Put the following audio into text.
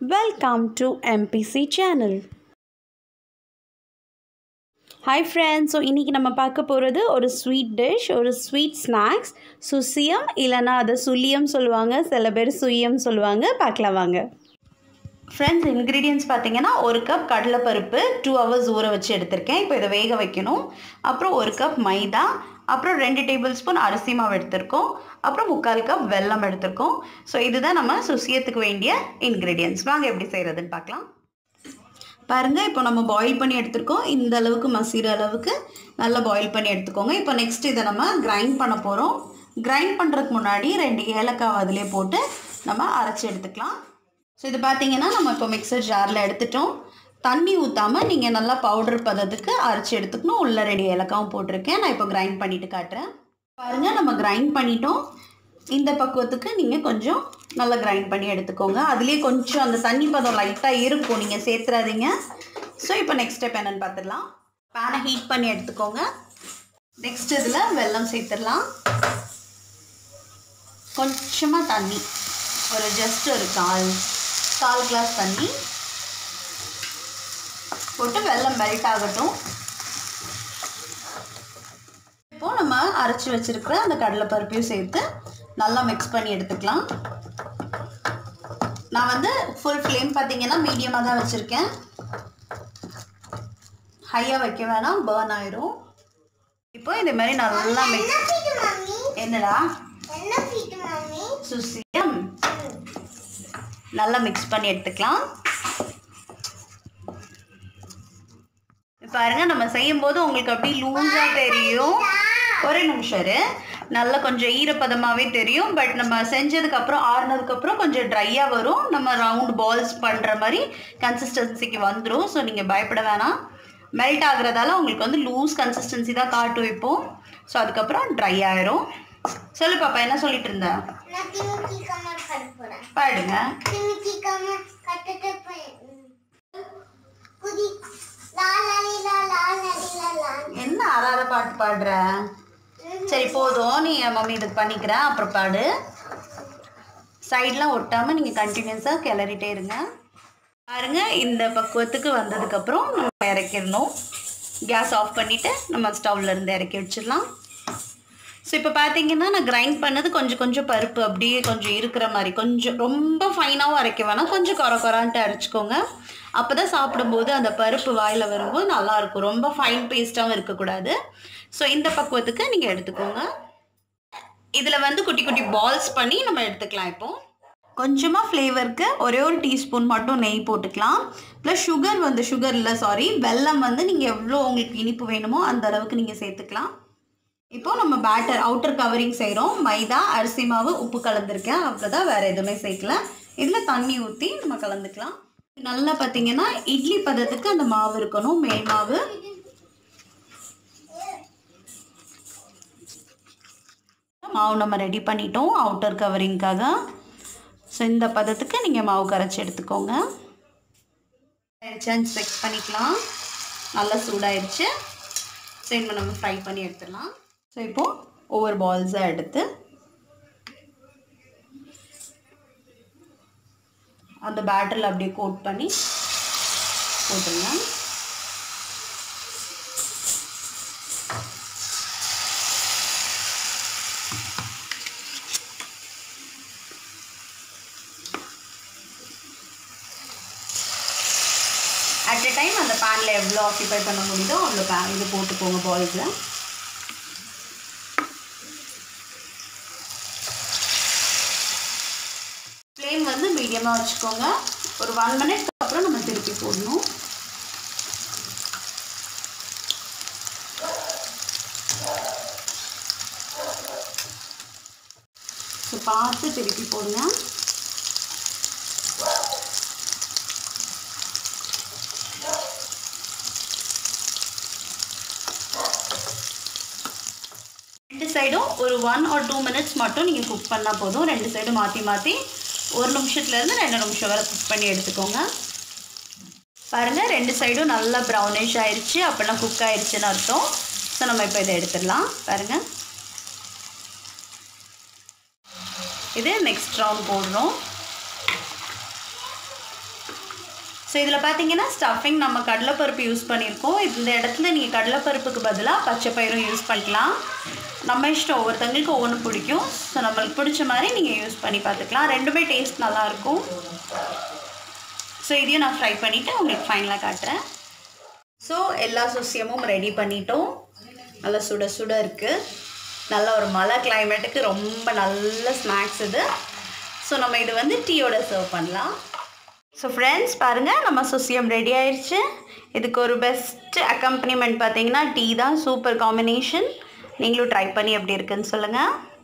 Welcome to MPC channel. Hi friends so இன்றைக்கி நம்ம பார்க்க போகிறது ஒரு ஸ்வீட் டிஷ் ஒரு ஸ்வீட் ஸ்நாக்ஸ் சுசியம் இல்லைன்னா அதை சுல்லியம் சொல்லுவாங்க சில பேர் சுயம் சொல்லுவாங்க பார்க்கலாம் வாங்க ஃப்ரெண்ட்ஸ் இன்க்ரீடியன்ஸ் பார்த்தீங்கன்னா ஒரு கப் கடலைப்பருப்பு டூ ஹவர்ஸ் ஊற வச்சு எடுத்திருக்கேன் இப்போ இதை வேக வைக்கணும் அப்புறம் ஒரு கப் மைதா அப்புறம் ரெண்டு டேபிள் ஸ்பூன் அரிசி மாவு எடுத்திருக்கோம் அப்புறம் முக்கால் கப் வெல்லம் எடுத்திருக்கோம் ஸோ இதுதான் நம்ம சுசியத்துக்கு வேண்டிய இன்க்ரீடியன்ஸ் வாங்க எப்படி செய்கிறதுன்னு பார்க்கலாம் பாருங்கள் இப்போ நம்ம பாயில் பண்ணி எடுத்துருக்கோம் இந்த அளவுக்கு மசிற அளவுக்கு நல்லா பாயில் பண்ணி எடுத்துக்கோங்க இப்போ நெக்ஸ்ட் இதை நம்ம கிரைண்ட் பண்ண போகிறோம் கிரைண்ட் பண்ணுறதுக்கு முன்னாடி ரெண்டு ஏலக்காய் அதிலே போட்டு நம்ம அரைச்சி எடுத்துக்கலாம் ஸோ இது பார்த்தீங்கன்னா நம்ம இப்போ மிக்சர் ஜாரில் எடுத்துட்டோம் தண்ணி ஊற்றாமல் நீங்கள் நல்லா பவுடர் பதத்துக்கு அரைச்சி எடுத்துக்கணும் உள்ள ரெண்டு ஏலக்காவும் போட்டிருக்கேன் நான் இப்போ கிரைண்ட் பண்ணிவிட்டு காட்டுறேன் பாருங்கள் நம்ம கிரைண்ட் பண்ணிட்டோம் இந்த பக்குவத்துக்கு நீங்கள் கொஞ்சம் நல்லா கிரைண்ட் பண்ணி எடுத்துக்கோங்க அதுலேயே கொஞ்சம் அந்த தண்ணி பதம் லைட்டாக இருக்கும் நீங்கள் சேர்த்துறாதீங்க ஸோ இப்போ நெக்ஸ்ட் ஸ்டெப் என்னென்னு பார்த்துடலாம் பேனை ஹீட் பண்ணி எடுத்துக்கோங்க நெக்ஸ்ட் இதில் வெல்லம் சேர்த்துடலாம் கொஞ்சமாக தண்ணி ஒரு ஜஸ்ட் ஒரு கால் கால் கிளாஸ் தண்ணி போட்டு வெல்லம் மெல்ட் ஆகட்டும் இப்போ நம்ம அரைச்சி வச்சிருக்கிற அந்த கடலைப்பருப்பையும் சேர்த்து நல்லா மிக்ஸ் பண்ணி எடுத்துக்கலாம் நான் வந்து ஃபுல் ஃப்ளேம் பார்த்தீங்கன்னா மீடியமாக தான் வச்சுருக்கேன் ஹையாக வைக்க வேணாம் பேர்ன் ஆயிரும் இப்போ இதே மாதிரி நல்லா மிக்ஸ் என்னடா சுசியம் நல்லா மிக்ஸ் பண்ணி எடுத்துக்கலாம் பாருங்க நம்ம செய்யும் போது உங்களுக்கு அப்படி லூஸா தெரியும் ஒரே நிமிஷம் இரு நல்லா கொஞ்சம் ஈரப்பதமாகவே தெரியும் பட் நம்ம செஞ்சதுக்கப்புறம் ஆறுனதுக்கப்புறம் கொஞ்சம் ட்ரையாக வரும் நம்ம ரவுண்ட் பால்ஸ் பண்ணுற மாதிரி கன்சிஸ்டன்சிக்கு வந்துடும் ஸோ நீங்கள் பயப்பட வேணாம் மெல்ட் ஆகுறதால உங்களுக்கு வந்து லூஸ் கன்சிஸ்டன்சி தான் காட்டு வைப்போம் ஸோ அதுக்கப்புறம் ட்ரை ஆயிரும் சொல்லு பாப்பா என்ன சொல்லிட்டு இருந்த பாடுங்க என்ன அறாத பாட்டு பாடுற சரி போதும் நீ மம்மி இதுக்கு பண்ணிக்கிறேன் அப்புறம் பாடு சைட்லாம் ஒட்டாமல் நீங்கள் கண்டினியூஸாக கிளறிட்டே இருங்க பாருங்க இந்த பக்குவத்துக்கு வந்ததுக்கப்புறம் நம்ம இறக்கிடணும் கேஸ் ஆஃப் பண்ணிவிட்டு நம்ம ஸ்டவ்ல இருந்து இறக்கி வச்சிடலாம் ஸோ இப்போ பார்த்தீங்கன்னா நான் கிரைண்ட் பண்ணது கொஞ்சம் கொஞ்சம் பருப்பு அப்படியே கொஞ்சம் இருக்கிற மாதிரி கொஞ்சம் ரொம்ப ஃபைனாகவும் அரைக்க வேணாம் கொஞ்சம் குறை குறான்ட்டு அரைச்சிக்கோங்க அப்போ தான் சாப்பிடும்போது அந்த பருப்பு வாயில் வரும்போது நல்லாயிருக்கும் ரொம்ப ஃபைன் பேஸ்ட்டாகவும் இருக்கக்கூடாது ஸோ இந்த பக்குவத்துக்கு நீங்கள் எடுத்துக்கோங்க இதில் வந்து குட்டி குட்டி பால்ஸ் பண்ணி நம்ம எடுத்துக்கலாம் இப்போ கொஞ்சமாக ஃப்ளேவருக்கு ஒரே ஒரு டீஸ்பூன் மட்டும் நெய் போட்டுக்கலாம் ப்ளஸ் சுகர் வந்து சுகர் இல்லை சாரி வெல்லம் வந்து நீங்கள் எவ்வளோ உங்களுக்கு இனிப்பு வேணுமோ அந்த அளவுக்கு நீங்கள் சேர்த்துக்கலாம் இப்போ நம்ம பேட்டர் அவுட்டர் கவரிங் செய்கிறோம் மைதா அரிசி மாவு உப்பு கலந்துருக்கேன் அவ்வளோதான் வேறு எதுவுமே சேர்க்கல இதில் தண்ணி ஊற்றி நம்ம கலந்துக்கலாம் நல்லா பார்த்தீங்கன்னா இட்லி பதத்துக்கு அந்த மாவு இருக்கணும் மேல் மாவு மாவு நம்ம ரெடி பண்ணிட்டோம் அவுட்டர் கவரிங்காக ஸோ இந்த பதத்துக்கு நீங்கள் மாவு கரைச்சி எடுத்துக்கோங்க ஆயிடுச்சான்னு செக் பண்ணிக்கலாம் நல்லா சூடாயிருச்சு ஸோ இப்போ நம்ம ஃப்ரை பண்ணி எடுத்துடலாம் ஸோ இப்போது ஒவ்வொரு பால்ஸாக எடுத்து அந்த பேட்டரில் அப்படியே கோட் பண்ணி போட்டுருங்க அட் எ டைம் அந்த பேனில் எவ்வளோ ஆக்கியபை பண்ண முடியுதோ அவ்வளோ பே இது போட்டுக்கோங்க பால்ஸில் ஃப்ளேம் வந்து மீடியமாக வச்சுக்கோங்க ஒரு ஒன் மினிட் அப்புறம் நம்ம திருப்பி போடணும் ஸோ பார்த்து திருப்பி போடுங்க ரெண்டு சைடும் ஒரு ஒன் ஆர் டூ மினிட்ஸ் மட்டும் நீங்கள் குக் பண்ணால் போதும் ரெண்டு சைடும் மாற்றி மாற்றி ஒரு நிமிஷத்துலேருந்து ரெண்டு நிமிஷம் வரை குக் பண்ணி எடுத்துக்கோங்க பாருங்கள் ரெண்டு சைடும் நல்லா ப்ரௌனிஷ் ஆயிடுச்சு அப்படின்னா குக் ஆயிடுச்சுன்னு அர்த்தம் ஸோ நம்ம இப்போ இதை எடுத்துடலாம் பாருங்கள் இது நெக்ஸ்ட் ரவுண்ட் போடுறோம் ஸோ இதில் பார்த்தீங்கன்னா ஸ்டஃபிங் நம்ம கடலைப்பருப்பு யூஸ் பண்ணியிருக்கோம் இந்த இடத்துல நீங்கள் கடலைப்பருப்புக்கு பதிலாக பச்சை பயிரும் யூஸ் பண்ணிக்கலாம் நம்ம இஷ்டம் ஒவ்வொருத்தங்களுக்கு ஒவ்வொன்று பிடிக்கும் ஸோ நம்மளுக்கு பிடிச்ச மாதிரி நீங்கள் யூஸ் பண்ணி பார்த்துக்கலாம் ரெண்டுமே டேஸ்ட் நல்லாயிருக்கும் ஸோ இதையும் நான் ஃப்ரை பண்ணிவிட்டு உங்களுக்கு ஃபைனலாக காட்டுறேன் ஸோ எல்லா சுசியமும் ரெடி பண்ணிட்டோம் நல்லா சுட சுட இருக்குது நல்ல ஒரு மழை கிளைமேட்டுக்கு ரொம்ப நல்ல ஸ்நாக்ஸ் இது ஸோ நம்ம இது வந்து டீயோட சர்வ் பண்ணலாம் ஸோ ஃப்ரெண்ட்ஸ் பாருங்கள் நம்ம சுசியம் ரெடி ஆயிடுச்சு இதுக்கு ஒரு பெஸ்ட் அக்கம்பனிமெண்ட் பார்த்தீங்கன்னா டீ தான் சூப்பர் காம்பினேஷன் நீங்களும் ட்ரை பண்ணி எப்படி இருக்குன்னு சொல்லுங்கள்